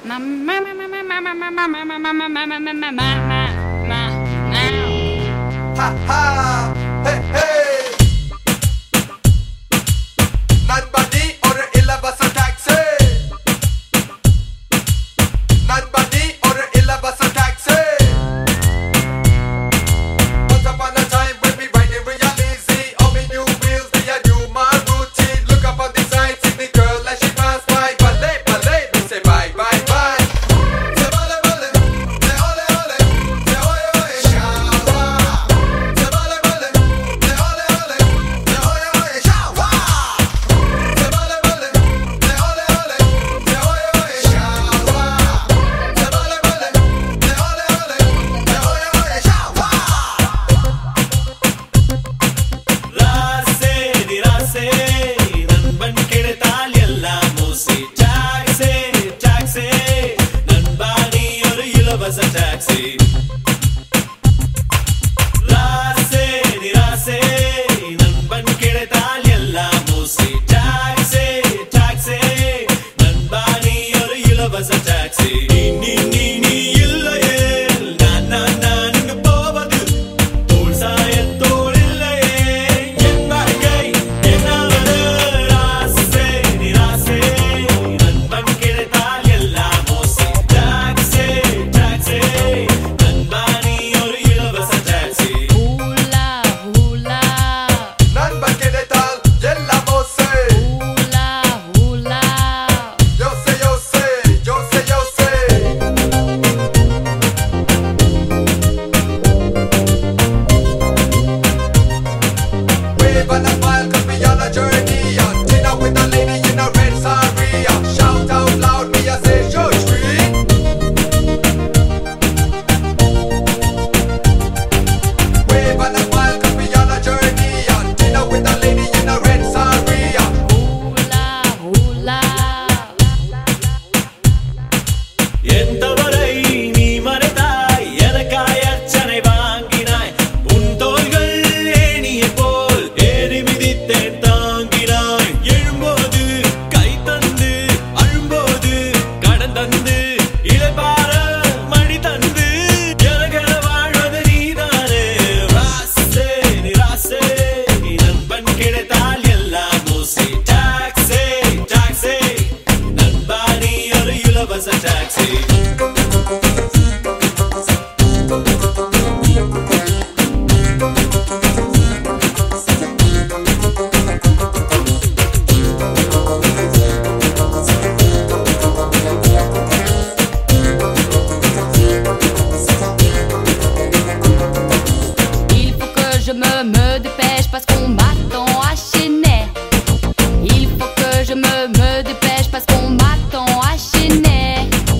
Ha ha! Hey hey! Nobody or illa bus a taxi. Nobody or illa bus a taxi. Once upon a time when we riding real easy, all me new wheels, me a new my routine. Look up on the side, see the girl as she pass by. Ballet, ballet, me say bye, bye, bye. Say ballet, ballet, say ole, ole, say oye, oye, shawa. Say ballet, ballet, say ole, ole, say oye, oye, shawa. Say ballet, ballet, say ole, ole, say oye, oye, shawa. Say ballet, ballet, say ole, ole, say oye, oye, shawa. ராசே நிராசே நண்பன் கிடைத்தால் எல்லாம் மூசி டாக்ஸே டாக்ஸே நண்பா நீ ஒரு இலவச taxi ராசே நிராசே நண்பன் கிடைத்தால் எல்லாம் மூசி டாக்ஸே டாக்ஸே நண்பா நீ ஒரு இலவச டாக்ஸி நீ நீ நீ நீ இல்லையே நான் நான் நான் இங்கு போவது தோள் சாயத்தோள் இல்லையே என் வாழ்க்கை என்னாவது ராசே நிராசே நண்பன் கிடைத்தால் எல்லாம் மோசி டாக்ஸே டாக்ஸே நண்பா நீ ஒரு இலவச taxi Hula, hula, None but get it all, yella mose. hula, hula. Yo say, yo say, yo say, yo say. Wave and a smile, cause we on a journey. On dinner with a lady in a red sari. Shout out loud, me I say, show street. Wave and a smile, cause we on a journey. On dinner with a lady in a red sari. Hula, hula. என் தவறை நீ மறைத்தாய் எனக்காய் அர்ச்சனை வாங்கினாய் உன் தோள்கள் ஏணியை போல் ஏறி மிதித்தேன் தாங்கினாய் எழும்போது கை தந்து அழும்போது கடன் தந்து இளைப்பாற மணி தந்து எனக்கென வாழ்வது நீதானே ராசே நிராசே நண்பன் கிடைத்தால் எல்லாம் மோசி டாக்ஸே டாக்ஸே நண்பா நீ ஒரு இலவச taxi Il faut que je me, me dépêche parce qu'on m'attend à Chennai. Il faut que je me, me dépêche parce qu'on m'attend à Chennai.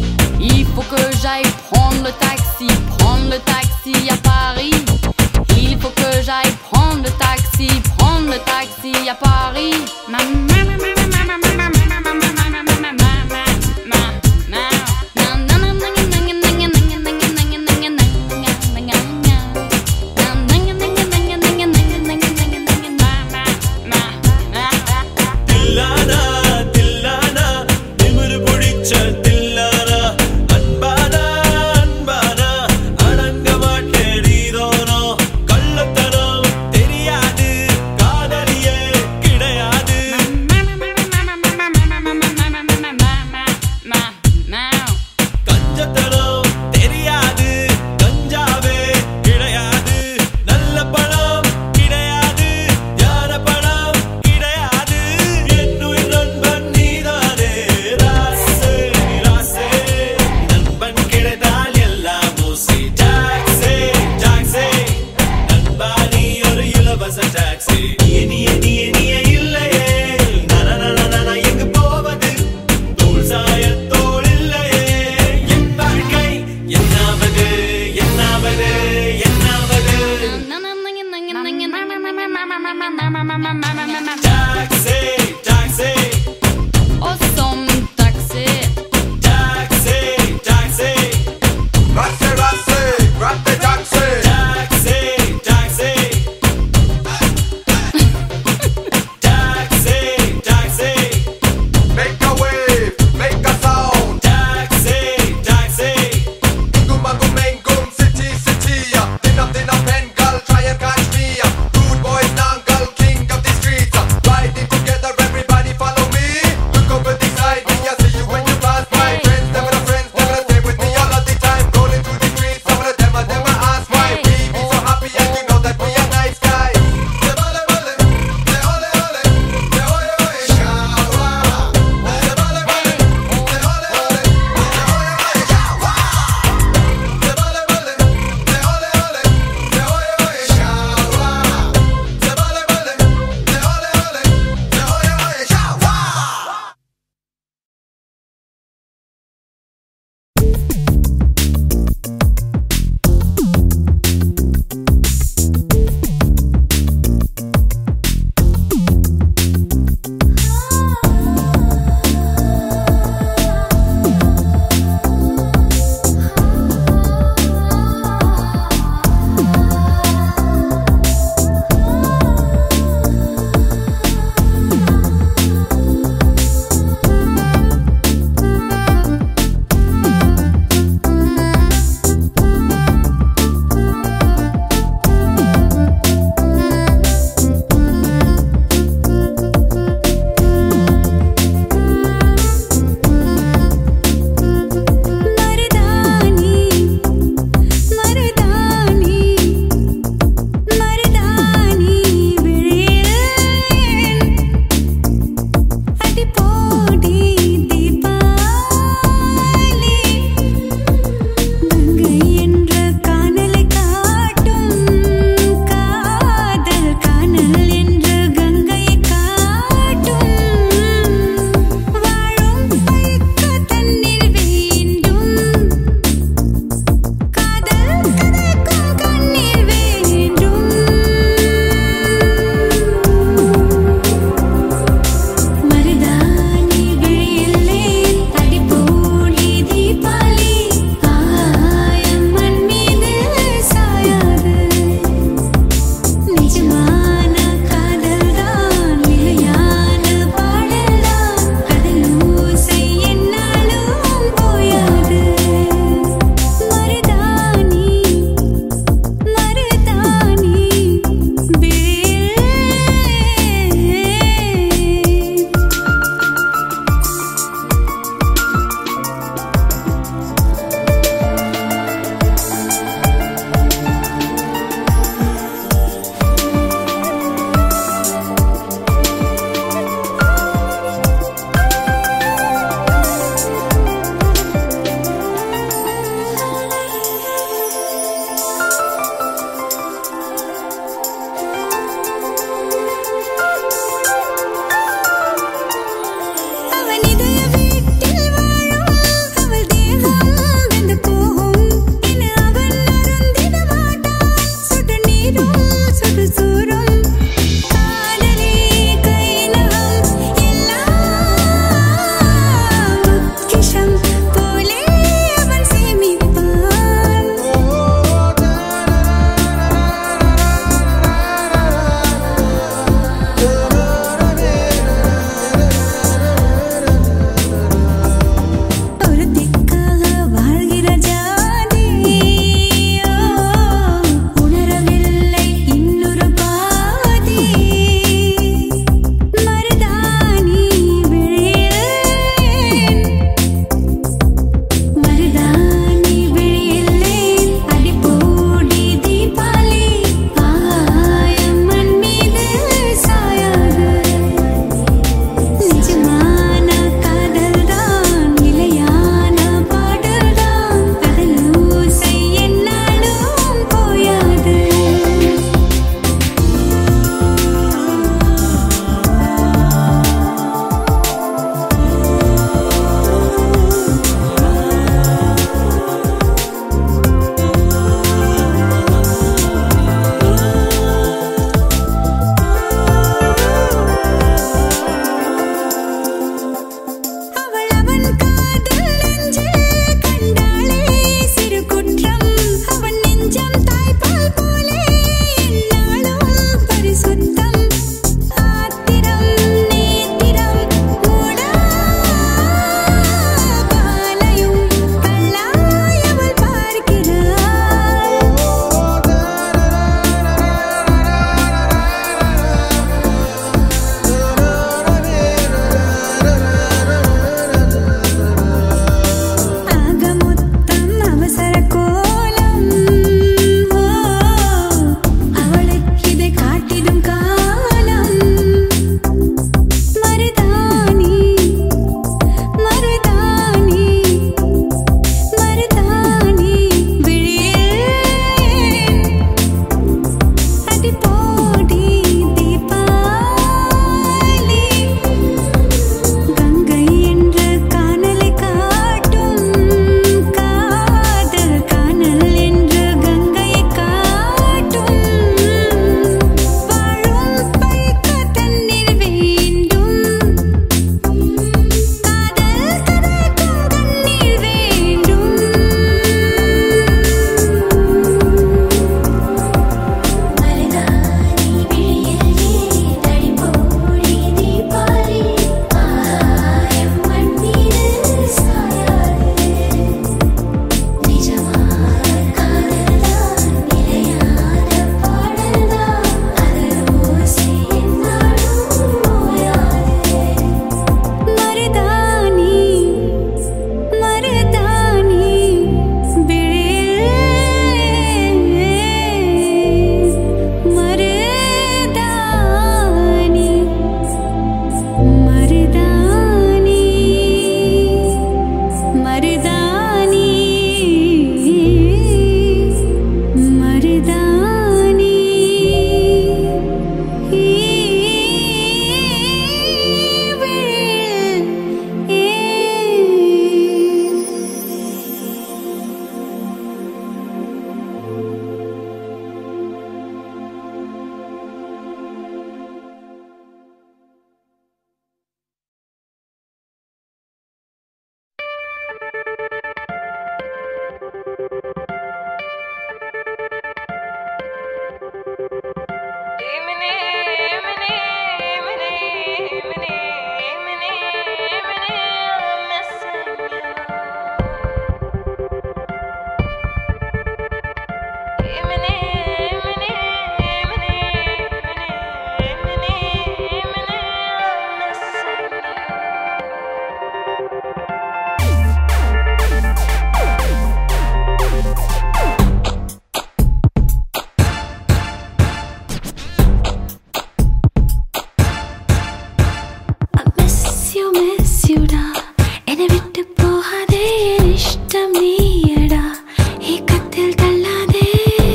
I miss you, miss you டா என்னை விட்டு போகாதே என் இஷ்டம் நீயடா ஏக்கத்தில் தள்ளாதே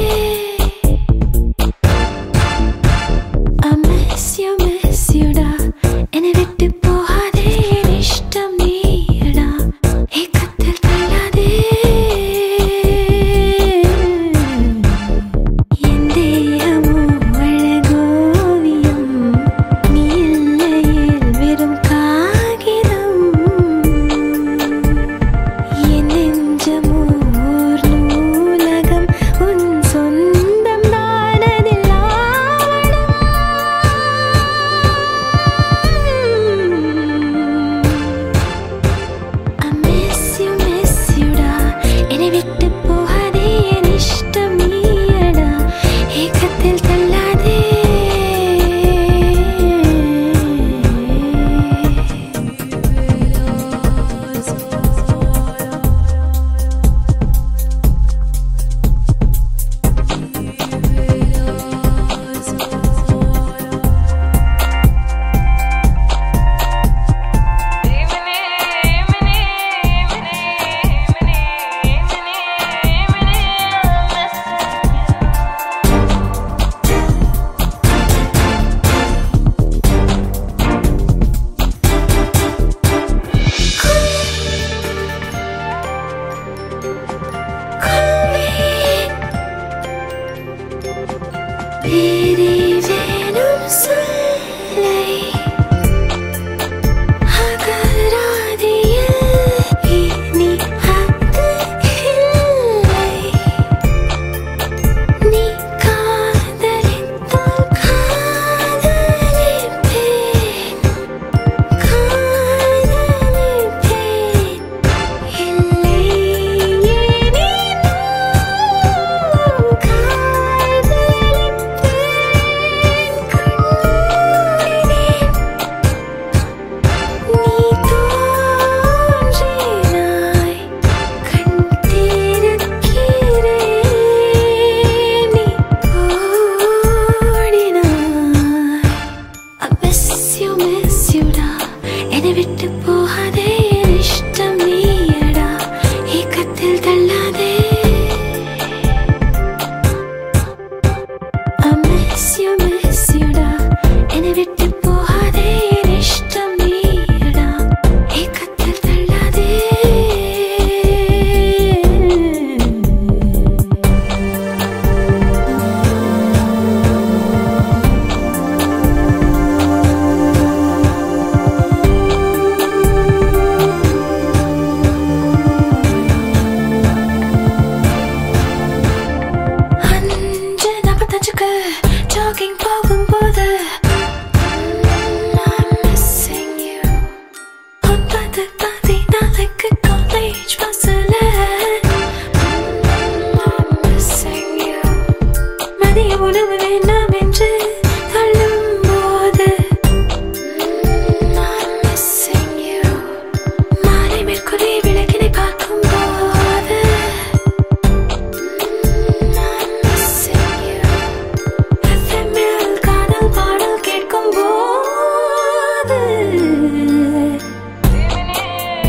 I miss you, miss you டா என்னை விட்டு போகாதே என் இஷ்டம் நீயடா ஏக்கத்தில் தள்ளாதே என் தேகமோ அழகோவியம் நீ இல்லையில் வெறும் காகிதம் என் நெஞ்சமோ ஓர் நூலகம் உன் சொந்தம் தானதில் I miss you, miss you டா என்னை விட்டு போகாதே என் இஷ்டம் நீயடா ஏக்கத்தில் தள்ளாதே வேறே வேணும் சொல்லை அகராதியில் இனி அது இல்லை நீ காதலித்தால் காதலிப்பேன் காதலிப்பேன் இல்லை எனினும் காதலிப்பேன் கண்மூடினேன் நீ தோன்றினாய் கண் திறக்கிறேன் நீ ஓடினாய் I miss you, miss you டா என்னை விட்டு போகாதே என் இஷ்டம் நீயடா ஏக்கத்தில் தள்ளாதே I miss you, miss you டா என்னை விட்டு போகாதே என் இஷ்டம் நீயடா ஏக்கத்தில் தள்ளாதே அஞ்சு நாற்பத்தஞ்சுக்கு jogging போகும்போது I'm missing you. ஒன்பது பதினாலுக்கு college busல I'm missing you. மதிய உணவு வேண்டாம் என்று தள்ளும்போது I'm missing you. மாலை மேற்கொள்ளி விளக்கினை பார்க்கும்போது I'm missing you. FML காதல் பாடல் கேட்கும் போது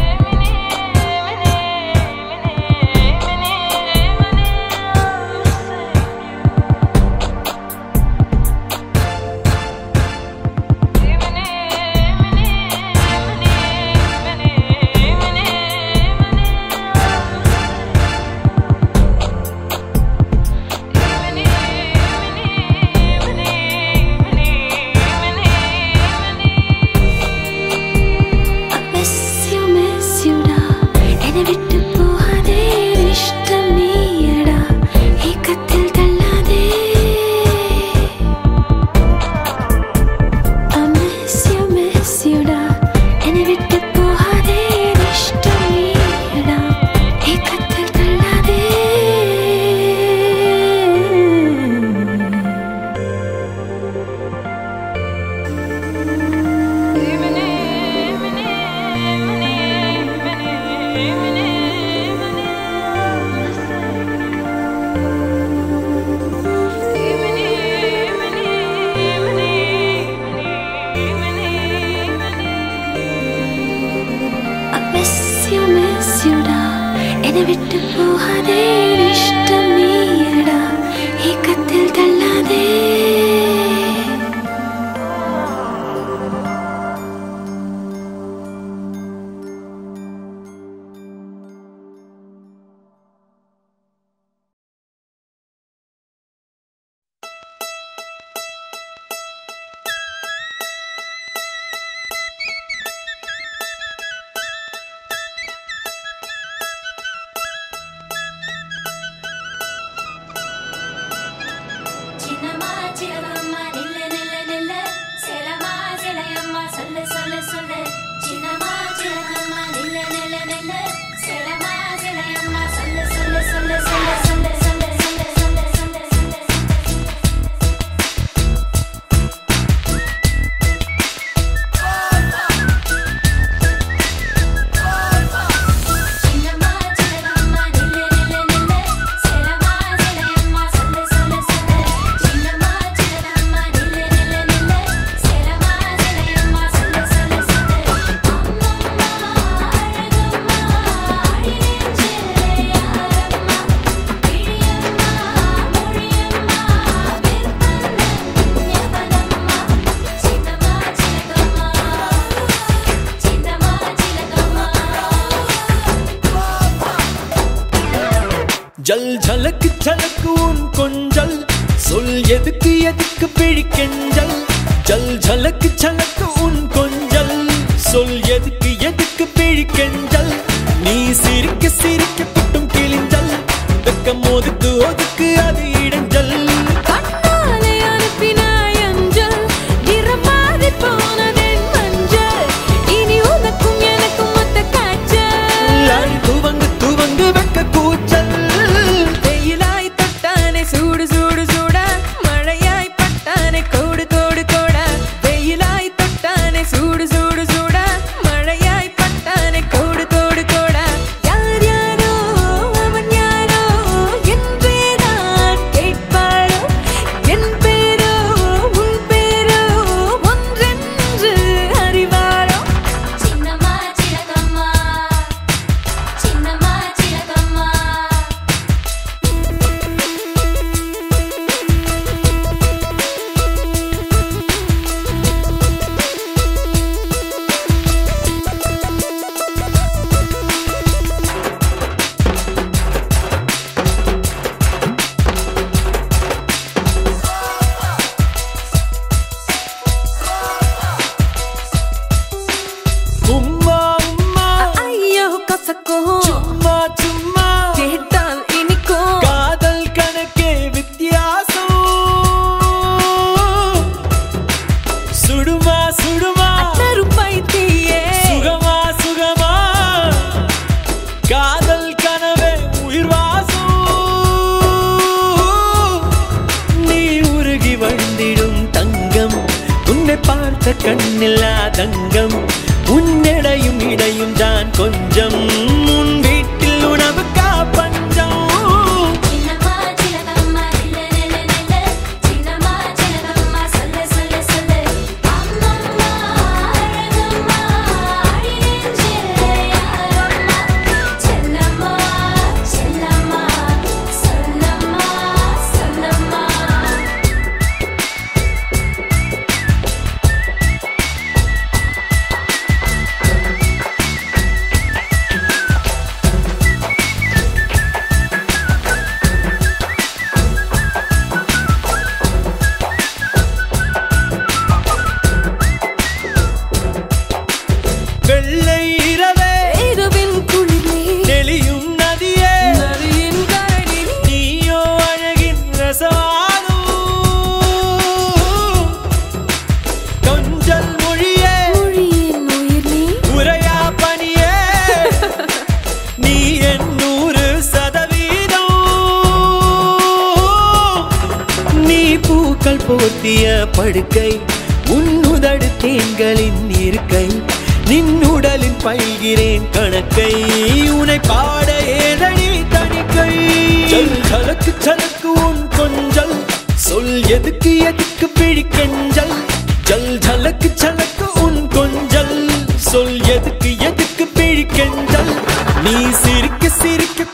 என்னை விட்டு போகாதே என் இஷ்டம் நீயடா ஏக்கத்தில் தள்ளாதே சின்னம்மா சிலவம்மா நில்லு நில்லு நில்லு சேலம்மா சிலையம்மா சொல்லு சொல்லு சொல்லு சின்னம்மா சிலவம்மா நில்லு நில்லு நில்லு சேலம்மா சிலையம்மா சொல்லு சொல்லு சொல்லு சொல்லு சொல்லு சொல்லு சொல்லு சொல்லு சொல்லு சொல்லு சின்னம்மா சிலவம்மா நில்லு நில்லு நில்லு சேலம்மா சிலையம்மா சொல்லு சொல்லு சொல்லு சின்னம்மா சிலவம்மா நில்லு நில்லு நில்லு சேலம்மா சிலையம்மா சொல்லு சொல்லு சொல்லு அம்மம்மா அழகம்மா அடிநெஞ்சில் யாரம்மா கிழியம்மா மொழியம்மா வெண்பண்ணன் ஞாபகம்மா சின்னம்மா சிலகம்மா சின்னம்மா சிலகம்மா ஜல் ஜலக்கு ஜலக்கு உன் கொஞ்சல் சொல் எதுக்கு எதுக்கு பிழிக்கெஞ்சல் ஜல் ஜலக்கு ஜலக்கு உன் கொஞ்சல் சொல் எதுக்கு எதுக்கு பிழிக்கெஞ்சல் நீ சிரிக்க சிரிக்க குட்டும் கிழிஞ்சல் வெக்கம் ஒதுக்கு ஒதுக்கு அது இடைஞ்சல் கண்ணாலே அனுப்பினாய் அஞ்சல் நிறமாறி போனதென் மஞ்சள் இனி உனக்கும் எனக்கும் மொத்த காய்ச்சல் அடி துவங்கு துவங்கு வெக்க கூச்சல் வெயிலாய் தொட்டானே சூடு சூடு சூடா மழையாய் பட்டானே கோடு கோடு கோடா வெயிலாய் தொட்டானே சூடு சூடு சூடா மழையாய் பட்டானே கோடு கோடு கோடா யார் யாரோ அவன் யாரோ என்றே நான் கேட்பாரோ என் பேரோ உன் பேரோ ஒன்றென்று அறிவாரோ சின்னம்மா சிலகம்மா சின்னம்மா சிலகம்மா உம்மா உம்மா ஐயோ கசக்கோ சும்மா சும்மா கேட்டால் இனிக்கும் காதல் கணக்கே வித்தியாசம் சுடுமா சுடுமா கருப்பை தீயே சுகமா சுகமா காதல் கனவே உயிர் வாசம் நீ உருகி வந்திடும் தங்கம் உன்னை பார்த்த கண்ணில் தங்கம் உன்னிடையும் இடையும் தான் கொஞ்சம் உன் வீட்டில் உணவுக்கா பஞ்சம் சின்னம்மா சிலகம்மா நில்லு நில்லு நில்லு சின்னம்மா சிலகம்மா சொல்லு சொல்லு சொல்லு அம்மம்மா அழகம்மா அடிநெஞ்சில் யாரம்மா செல்லம்மா செல்லம்மா சொல்லம்மா சொல்லம்மா வெள்ளை இரவே இரவின் குளிரே தெளியும் நதியே நதியின் கரையில் நீயோ அழகின் ரசவாதம் கொஞ்சல் மொழியே மொழியின் உயிர் நீ உரையா பணியே நீ என் நூறு சதவீதம் நீ பூக்கள் போர்த்திய படுக்கை உன்னுதடு தேன்களின் இருக்கை நின்னுடலில் பயில்கிறேன் கணக்கை உனை பாட ஏதடி தணிக்கை ஜல் சலக்கு சலக்கு உன் கொஞ்சல் சொல் எதுக்கு எதுக்கு பிழிக்கெஞ்சல் ஜல் ஜலக்கு சலக்கு உன் கொஞ்சல் சொல் எதுக்கு எதுக்கு பிழிக்கெஞ்சல் நீ சிரிக்க சிரிக்க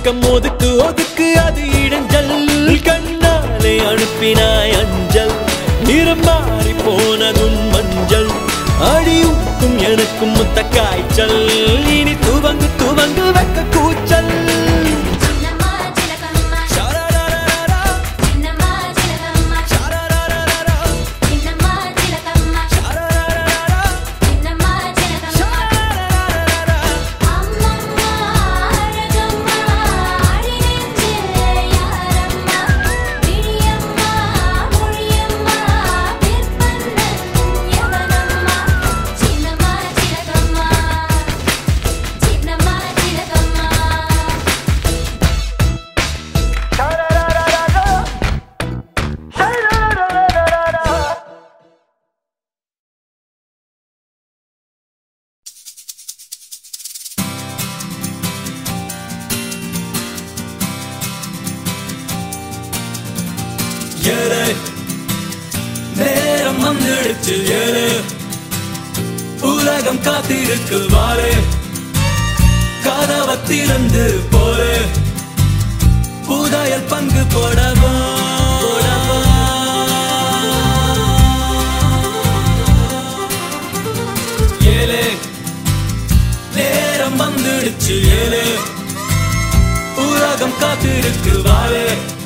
பக்கம் ஒதுக்கு ஒதுக்கு அது இடைஞ்சல் கண்ணாலே அனுப்பினாய் அஞ்சல் நிறம் மாறி போனதும் மஞ்சள் அடி உக்கும் எனக்கும் முத்த காய்ச்சல் இனி துவங்கு துவங்கு வெக்க கூச்சல் சின்னம்மா சிலகம்மா ஷரரரரரா, சின்னம்மா சிலகம்மா ஷரரரரரா, சின்னம்மா சிலகம்மா ஷரரரரரா, சின்னம்மா சிலகம்மா ஷரரரரரா. அம்மம்மா அழகம்மா அடிநெஞ்சில் யாரம்மா விழியம்மா மொழியம்மா பிற்பன்னன் எவனம்மா சின்னம்மா சிலகம்மா சின்னம்மா சிலகம்மா ஏழு நேரம் வந்துடுச்சு ஏழு உலகம் காத்திருக்கு வாரு கதவை திறந்து போரு புதையல் பங்கு போடவா போடவா. ஏழு நேரம் வந்துடுச்சு ஏழு உலகம் காத்திருக்கு வாரு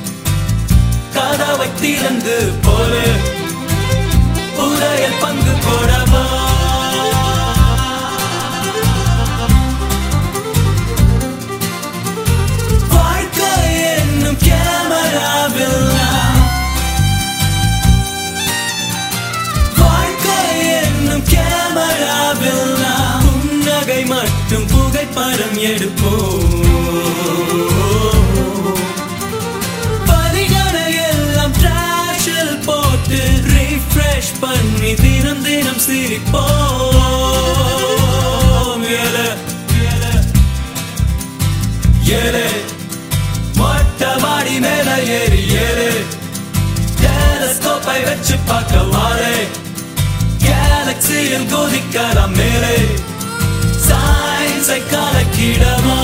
கதவை திறந்து போரு புதையல் பங்கு போடவா வாழ்க்கை என்னும் கேமராவில் நாம் வாழ்க்கை என்னும் கேமராவில் நாம் புன்னகை மட்டும் புகைப்படம் எடுப்போம் பலிகளை எல்லாம் டிராஷில் போட்டு ரீஃப்ரெஷ் பண்ணி தினம் தினம் சிரிப்போம் ஏழு ஏழு ஏழு மொட்டை மாடி மேல ஏறி ஏழு டெலஸ்கோப்பை வச்சு பார்க்க வாரே கேலக்சியில் குதிக்கலாம் மேலே சயின்ஸை கலக்கிடமா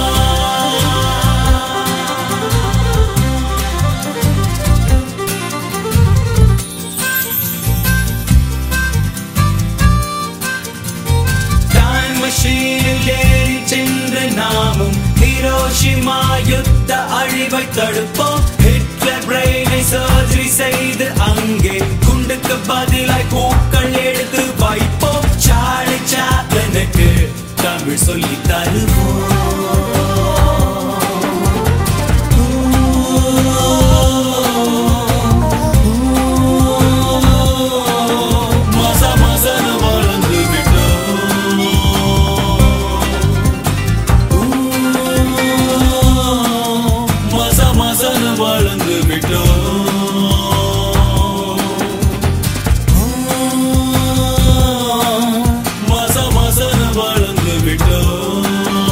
டைம் மெஷீனில் ஏறி சென்று நாமும் ஹிரோஷிமா யுத்த அழிவை தடுப்போம் ஹிட்லர் பிரெயினை சர்ஜரி செய்து அங்கே குண்டுக்கு பதிலாய் பூக்கள் எடுத்து வைப்போம் சார்லி சாப்ளனுக்கு தமிழ் சொல்லி தருவோம் மச மசன வளர்ந்து விட்டோம் மச மசன வளர்ந்து விட்டோம் மச மசன வளர்ந்து விட்டோம்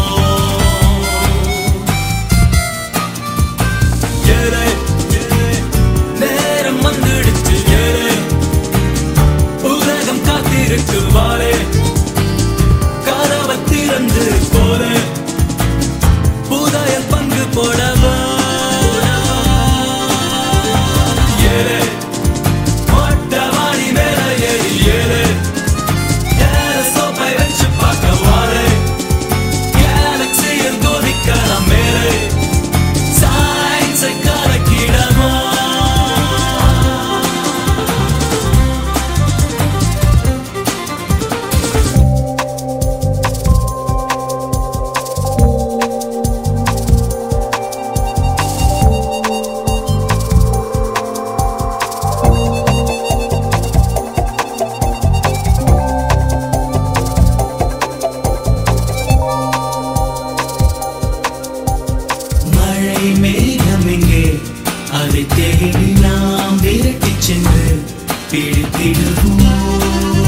ஏழை, ஏழை, நேரம் வந்துடுச்சு ஏழை உலகம் காத்திருக்கு வாரே கதவை திறந்து போலே புதையல் பங்கு போடவா ஏழு மொட்டை மாடி மேல ஏறி ஏழு டெலஸ்கோப்பை வச்சு பார்க்க வாரே கேலக்சியில் குதிக்கலாம் மேலே சயின்ஸை கலக்கிடமா மழை மேகம் எங்கே அதை தேடி நாம் விரட்டி சென்று பிடித்திடுவோம்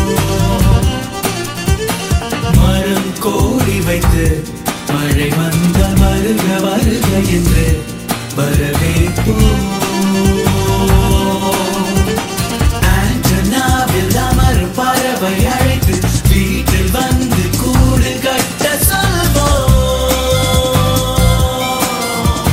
மரம் கோடி வைத்து மழை வந்த வருக வருக என்று வரவேற்போம் ஆண்டனாவில் அமரும் பறவை அழைத்து வீட்டில் வந்து கூடு கட்ட சொல்வோம்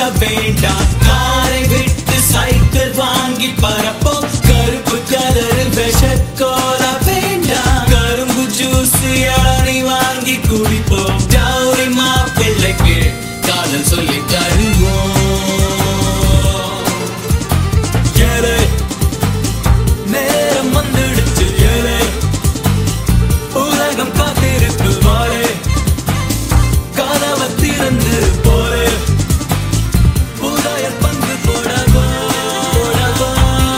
வேண்டாம் காரை விட்டு சைக்கிள் வாங்கி பரப்போம் கருப்பு கலரு விஷக்கோல வேண்டாம் கரும்பு ஜூஸ் இளநி வாங்கி குடிப்போம் டவுரி மாப்பிள்ளைக்கு காதல் சொல்லி தருவோம் ஏழை நேரம் வந்துடுச்சு ஏழை உலகம் காத்திருக்கு வாழே கதவை திறந்து போலே புதாய பங்கு போடவா போடவா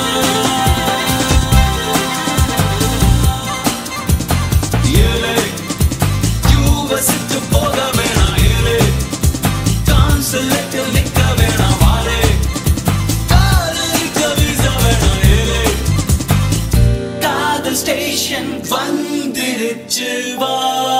ஏழை யூவசிட்டு போக வேணாம் ஏழை கான்சுலேட்டில் நிக்க வேணாம் வாழே காதலிக்க வீச வேணாம் ஏழை காதல் ஸ்டேஷன் வந்துடுச்சு வா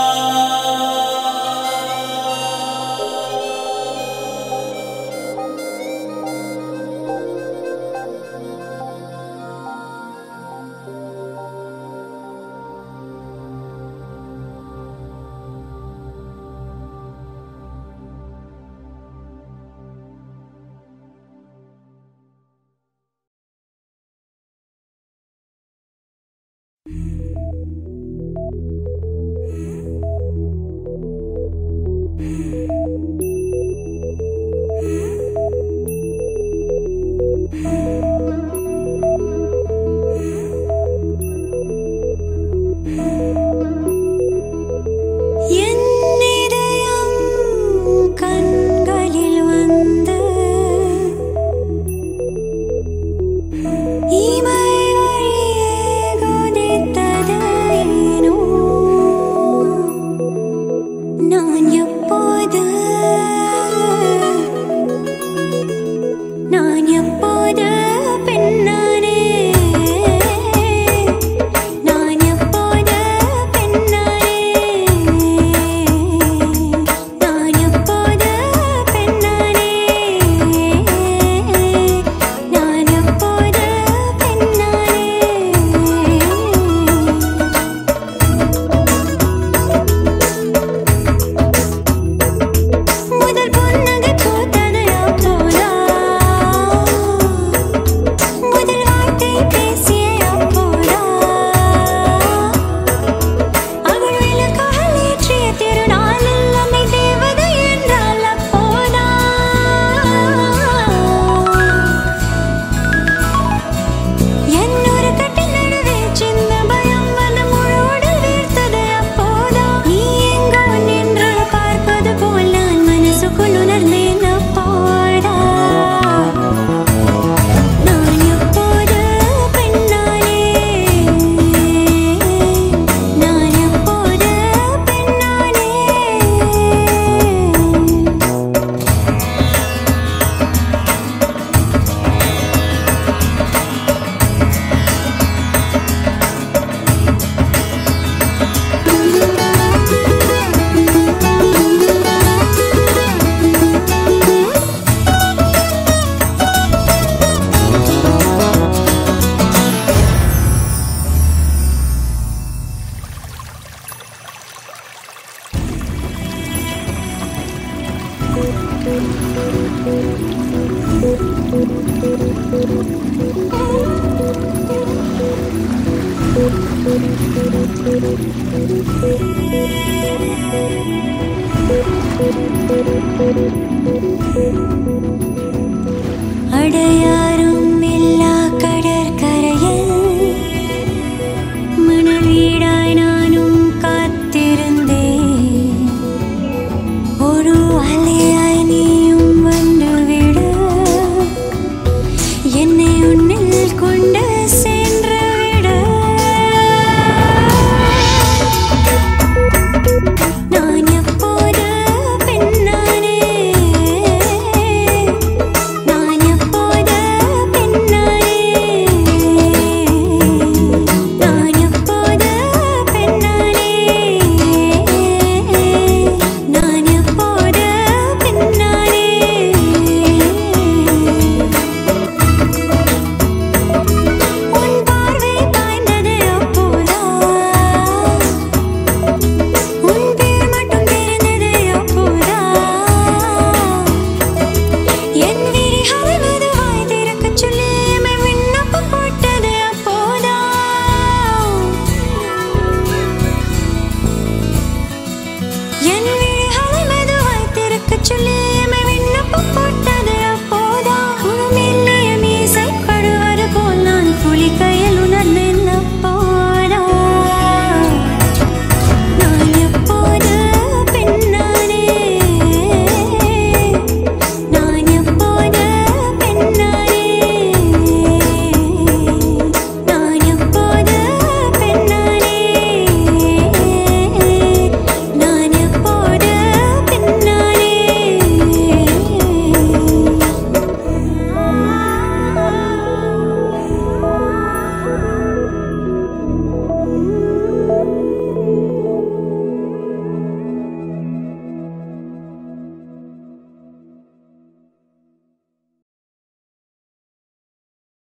என் இதயம் கண்களில் வந்து இமை வழியே குதித்தது ஏனோ நான் எப்போது நான் எப்போது பெண்ணானே நான் எப்போது பெண்ணானே நான் எப்போது பெண்ணானே நான் எப்போது பெண்ணானே முதல் பொன்னகை பூத்தது அப்போதா முதல் வார்த்தை பேசிய அப்போதா அவள் விளக்கால் ஏற்றிய திருநாளில் அன்னை தேவதை என்றால் அப்போதா என்னொரு கட்டில் நடுவே சின்ன பயம் வந்து முழு உடல் வீர்த்தது அப்போதா நீ எங்கோ நின்று பார்ப்பது போல் நான் மனசுக்குள் உணர்ந்தேன் அப்போதா நான் எப்போது பெண்ணானே நான் எப்போது பெண்ணானே அடையாரும் இல்லா கடற்கரையில் மணவீடாய் நானும் காத்திருந்தேன் ஒரு அலையாய் நீயும் வந்துவிட என்னை உன்னில் கொண்டு சென்று விட நான் எப்போது பெண்ணானே நான் எப்போது என்